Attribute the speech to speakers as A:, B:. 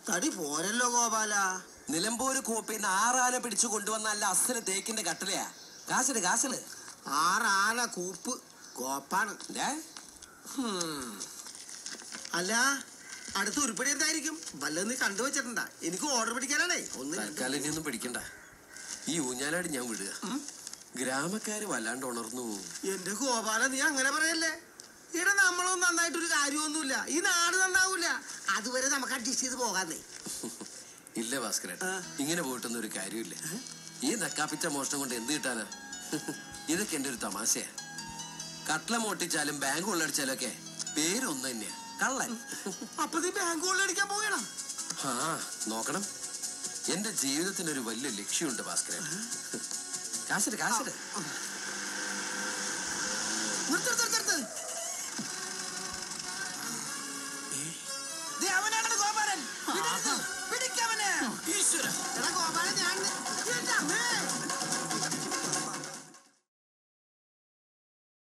A: തടി പോരല്ലോ ഗോപാല
B: നിലമ്പൂര് കോപ്പിന്ന് ആറാന പിടിച്ചു കൊണ്ടുവന്ന അല്ല അസല് തേക്കിന്റെ കട്ടിലയാ കാശിട് കാശിട്
A: ആറാന കൂപ്പ് കോപ്പാണ്
B: ഏ?
A: ഹും. അല്ല അടുത്ത ഉരുപ്പടി എന്തായിരിക്കും വല്ലതും നീ കണ്ടുവച്ചിട്ടുണ്ടാ എനിക്ക് ഓർഡർ പിടിക്കാനാണേ ഒന്ന് രണ്ട്
B: തൽക്കാലം ഇനി ഒന്നും പിടിക്കണ്ട ഈ ഊഞ്ഞാലാടി ഞാൻ വിടുക ഗ്രാമക്കാര് വല്ലാണ്ട് ഉണർന്നു
A: എന്റെ ഗോപാല നീ അങ്ങനെ പറയല്ലേ ഇവിടെ നമ്മളൊന്നും നന്നായിട്ടൊരു കാര്യമൊന്നുമില്ല ഈ നാട് നന്നാവൂല അതുവരെ നമുക്ക് അഡ്ജസ്റ്റ് ചെയ്ത് പോകാന്നേ
B: ഇല്ല ഭാസ്കരൻ
A: ആ.
B: ഇങ്ങനെ പോയിട്ടൊന്നും ഒരു കാര്യമില്ല ഈ നക്കാപ്പിച്ച മോഷണം കൊണ്ട് എന്ത് കിട്ടാനാ ഇതൊക്കെ എന്റെ ഒരു തമാശയാ കട്ട്ല മോട്ടിച്ചാലും ബാങ്ക് കൊള്ളടിച്ചാലും ഒക്കെ പേരൊന്നു തന്നെയാ കള്ളൻ
A: അപ്പൊ നീ ബാങ്ക് കൊള്ളടിക്കാൻ പോകണം
B: ആ നോക്കണം എന്റെ ജീവിതത്തിന് ഒരു വലിയ ലക്ഷ്യമുണ്ട് ഭാസ്കരൻ കാശിട് കാശിട്
A: നിർത്ത് നിർത്ത് നിർത്ത്